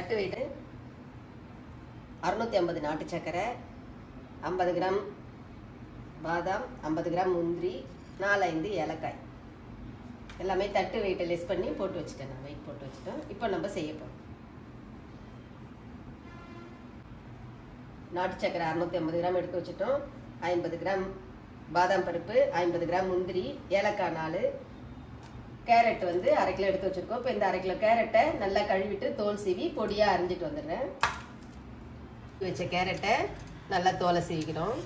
தட்டு வெயிட்டு அறுநூத்தி ஐம்பது நாட்டு சர்க்கரை ஐம்பது கிராம் பாதாம் ஐம்பது கிராம் முந்திரி நாலஞ்சு ஏலக்காய் எல்லாமே தட்டு வெயிட்டை லெஸ் பண்ணி போட்டு வச்சுட்டேன் நான் வெயிட் போட்டு வச்சுட்டேன் இப்போ நம்ம செய்ய போகிறோம் நாட்டு சக்கரை அறுநூத்தி ஐம்பது கிராம் எடுத்து வச்சுட்டோம் ஐம்பது கிராம் பாதாம் பருப்பு ஐம்பது கிராம் முந்திரி ஏலக்காய் நாலு கேரட் வந்து அரை கிலோ எடுத்து வச்சிருக்கோம் இப்போ இந்த அரை கிலோ கேரட்டை நல்லா கழுவிட்டு தோல் சீவி பொடியாக அரிஞ்சிட்டு வந்துடுறேன் வச்ச கேரட்டை நல்லா தோலை சீவிக்கிறோம்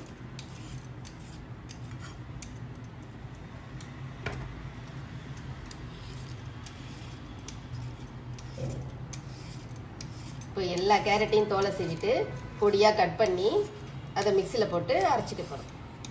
இப்போ எல்லா கேரட்டையும் தோலை சீவிட்டு பொடியாக கட் பண்ணி அதை மிக்சியில் போட்டு அரைச்சிட்டு போகிறோம்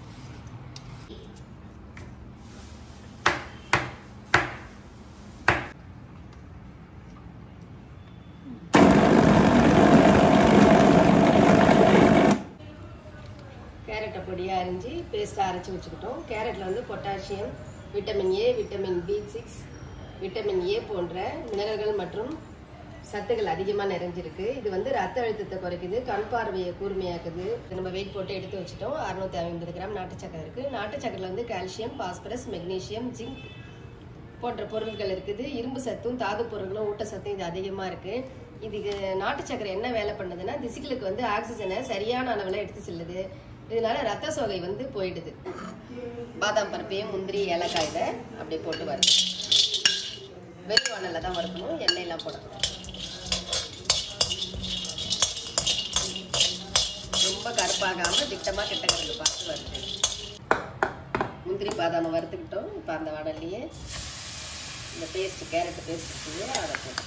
கேரட்டை பொடியாக அரிஞ்சு பேஸ்ட்டாக அரைச்சி வச்சுக்கிட்டோம் கேரட்டில் வந்து potassium vitamin A vitamin B six vitamin A போன்ற மினரல்கள் மற்றும் சத்துக்கள் அதிகமாக நிறைஞ்சிருக்கு இது வந்து ரத்த அழுத்தத்தை குறைக்குது கண் பார்வையை கூர்மையாக்குது இது நம்ம வெயிட் போட்டு எடுத்து வச்சுட்டோம் அறுநூத்தி ஐம்பது கிராம் நாட்டு சக்கரை இருக்கு நாட்டு சக்கரையில் வந்து கால்சியம் பாஸ்பரஸ் மெக்னீசியம் ஜிங்க் போன்ற பொருட்கள் இருக்குது இரும்பு சத்தும் தாது பொருட்களும் ஊட்டச்சத்தும் இது அதிகமாக இருக்கு இதுக்கு நாட்டு சக்கரை என்ன வேலை பண்ணுதுன்னா திசுக்களுக்கு வந்து ஆக்சிஜனை சரியான அளவில் எடுத்து செல்லுது இதனால ரத்த சோகை வந்து போயிடுது பாதாம் பருப்பையும் முந்திரி ஏலக்காய் இதை அப்படியே போட்டு வருது வெள்ளி வானல்ல தான் வறுக்கணும் எண்ணெயெல்லாம் போடணும் ரொம்ப கருப்பாகாம திட்டமாக கிட்ட கிடக்கு பார்த்து வருது முந்திரி பாதாமை வறுத்துக்கிட்டோம் இப்போ அந்த வானல்லையே இந்த பேஸ்ட் கேரட் பேஸ்ட் இருக்குது அதை போட்டு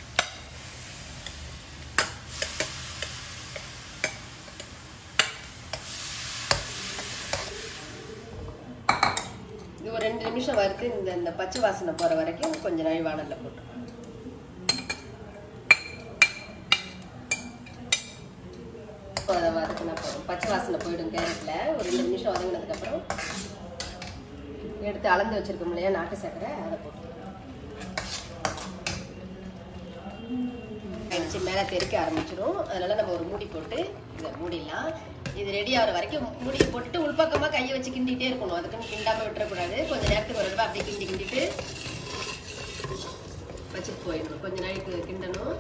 இது ஒரு ரெண்டு நிமிஷம் வறுத்து இந்த இந்த பச்சை வாசனை போகிற வரைக்கும் கொஞ்ச நாள் வானல்ல போட்டு அதை வதக்கினா போதும் பச்சை வாசனை போயிடும் கேரட்டில் ஒரு ரெண்டு நிமிஷம் வதங்கினதுக்கப்புறம் எடுத்து அளந்து வச்சிருக்கோம் இல்லையா நாட்டு சக்கரை அதை போட்டு ஆயிடுச்சு மேலே தெறிக்க ஆரம்பிச்சிடும் அதனால நம்ம ஒரு மூடி போட்டு இதை மூடிடலாம் இது ரெடி ஆகிற வரைக்கும் மூடியை போட்டுட்டு உள்பக்கமாக கையை வச்சு கிண்டிகிட்டே இருக்கணும் அதுக்குன்னு கிண்டாமல் விட்டுறக்கூடாது கொஞ்சம் நேரத்துக்கு ஒரு தடவை அப்படியே கிண்டி கிண்டிட்டு வச்சுட்டு போயிடணும் கொஞ்ச நாளைக்கு கிண்டணும்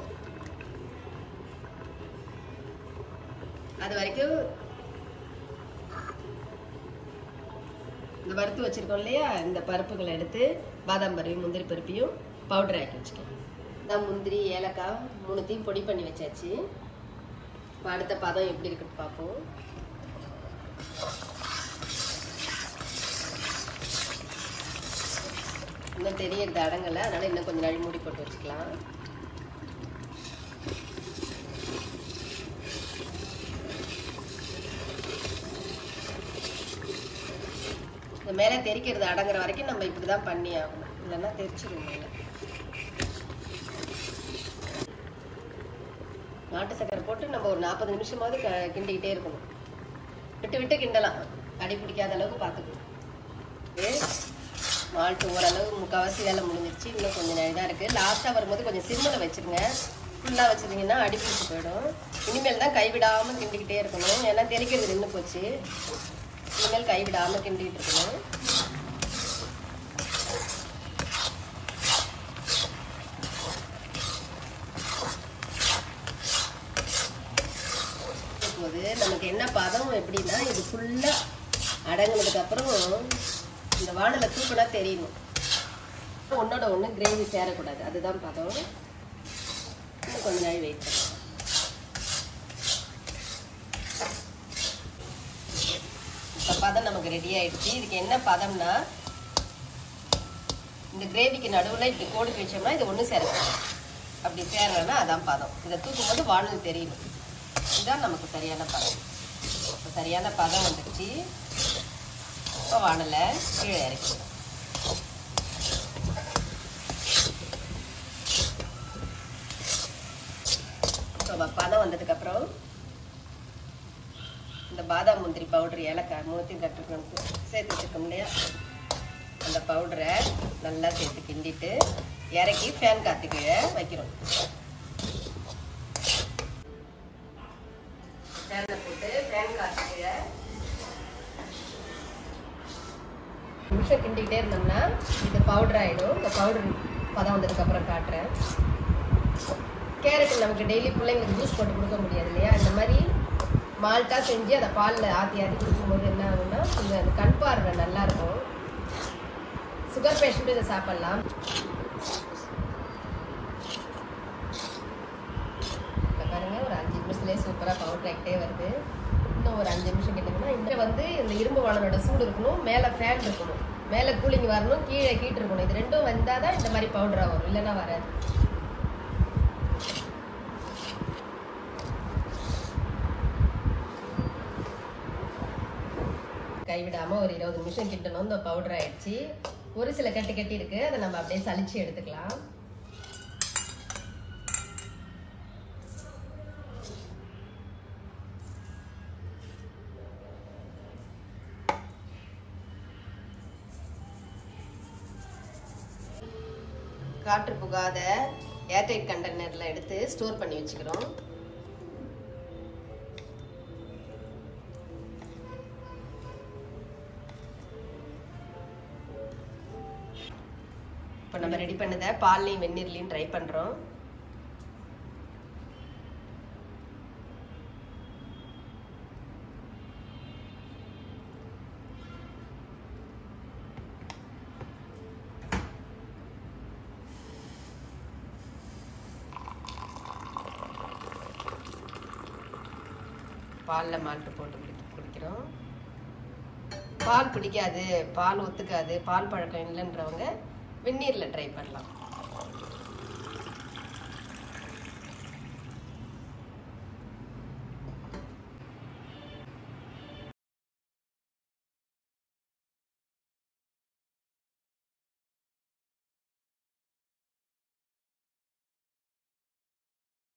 அது வரைக்கும் இந்த வறுத்து வச்சிருக்கோம் இல்லையா இந்த பருப்புகளை எடுத்து பாதாம் பருப்பையும் முந்திரி பருப்பையும் பவுடர் ஆக்கி வச்சுக்கலாம் இந்த முந்திரி ஏலக்காய் மூணுத்தையும் பொடி பண்ணி வச்சாச்சு இப்போ அடுத்த பதம் எப்படி இருக்குன்னு பார்ப்போம் இன்னும் தெரியறது அடங்கலை அதனால இன்னும் கொஞ்சம் நாள் மூடி போட்டு வச்சுக்கலாம் இந்த மேலே தெரிக்கிறது அடங்குற வரைக்கும் நம்ம இப்படி தான் பண்ணி ஆகணும் இல்லைன்னா தெரிச்சிடும் மேலே நாட்டு சக்கரை போட்டு நம்ம ஒரு நாற்பது நிமிஷமாவது க- கிண்டிக்கிட்டே இருக்கணும் விட்டு விட்டு கிண்டலாம் அடி பிடிக்காத அளவுக்கு பார்த்துக்கணும் இது மால்ட்டு ஓரளவு முக்கால்வாசி வேலை முடிஞ்சிருச்சு இன்னும் கொஞ்சம் நேரம் தான் இருக்குது லாஸ்ட்டாக வரும்போது கொஞ்சம் சிம்மில் வச்சுருங்க ஃபுல்லாக வச்சுருந்தீங்கன்னா அடி பிடிச்சி போயிடும் இனிமேல் தான் கைவிடாமல் கிண்டிக்கிட்டே இருக்கணும் ஏன்னா தெளிக்கிறது நின்று போச்சு இனிமேல் கைவிடாமல் கிண்டிகிட்டு இருக்கணும் போது நமக்கு என்ன பதம் எப்படின்னா இது ஃபுல்லாக அடங்குனதுக்கு அப்புறம் இந்த வானலை தூக்கினா தெரியணும் ஒன்னோட ஒன்று கிரேவி சேரக்கூடாது அதுதான் பதம் இன்னும் கொஞ்ச நாள் வெயிட் பண்ணலாம் இப்போ பதம் நமக்கு ரெடி ஆயிடுச்சு இதுக்கு என்ன பதம்னா இந்த கிரேவிக்கு நடுவில் இப்படி கோடு வச்சோம்னா இது ஒன்று சேரக்கூடாது அப்படி சேரலைன்னா அதான் பதம் இதை தூக்கும் போது வானல் தெரியணும் இதுதான் நமக்கு சரியான பதம் இப்போ சரியான பதம் வந்துடுச்சு இப்போ வானலை கீழே இறக்கிடும் இப்போ பதம் வந்ததுக்கப்புறம் இந்த பாதாம் முந்திரி பவுடர் ஏலக்காய் மூணுத்தையும் தட்டுக்கணும் சேர்த்து வச்சுருக்கோம் இல்லையா அந்த பவுடரை நல்லா சேர்த்து கிண்டிட்டு இறக்கி ஃபேன் காற்று கீழே வைக்கிறோம் நிமிஷம் கிண்டிக்கிட்டே இருந்தோம்னா இது பவுடர் ஆகிடும் இந்த பவுடர் பதம் வந்ததுக்கப்புறம் காட்டுறேன் கேரட் நமக்கு டெய்லி பிள்ளைங்களுக்கு ஜூஸ் போட்டு கொடுக்க முடியாது இல்லையா இந்த மாதிரி மால்ட்டா செஞ்சு அதை பாலில் ஆற்றி ஆற்றி கொடுக்கும்போது என்ன ஆகும்னா கொஞ்சம் அந்த கண் பார்வை நல்லா இருக்கும் சுகர் பேஷண்ட்டும் இதை சாப்பிட்லாம் இப்போ பாருங்க ஒரு அஞ்சு நிமிஷத்துலேயே சூப்பராக பவுடர் ஆகிட்டே வருது இன்னும் ஒரு அஞ்சு நிமிஷம் கிட்டோம்னா இந்த வந்து இந்த இரும்பு வானலோட சூடு இருக்கணும் மேலே ஃபேன் இருக்கணும் மேலே கூலிங் வரணும் கீழே ஹீட் இருக்கணும் இது ரெண்டும் வந்தால் தான் இந்த மாதிரி பவுடராக வரும் இல்லைன்னா வராது கைவிடாம ஒரு இருபது நிமிஷம் கிட்டணும் இந்த பவுடர் ஆயிடுச்சு ஒரு சில கட்டி கட்டி இருக்கு அதை நம்ம அப்படியே சலிச்சு எடுத்துக்கலாம் காற்று புகாத ஏர்டைட் கண்டெய்னர்ல எடுத்து ஸ்டோர் பண்ணி வச்சுக்கிறோம் இப்போ நம்ம ரெடி பண்ணதை பால்லையும் வெந்நீர்லையும் ட்ரை பண்ணுறோம் பாலில் மால்ட்டு போட்டு குடி குடிக்கிறோம் பால் பிடிக்காது பால் ஒத்துக்காது பால் பழக்கம் இல்லைன்றவங்க வெந்நீரில் ட்ரை பண்ணலாம்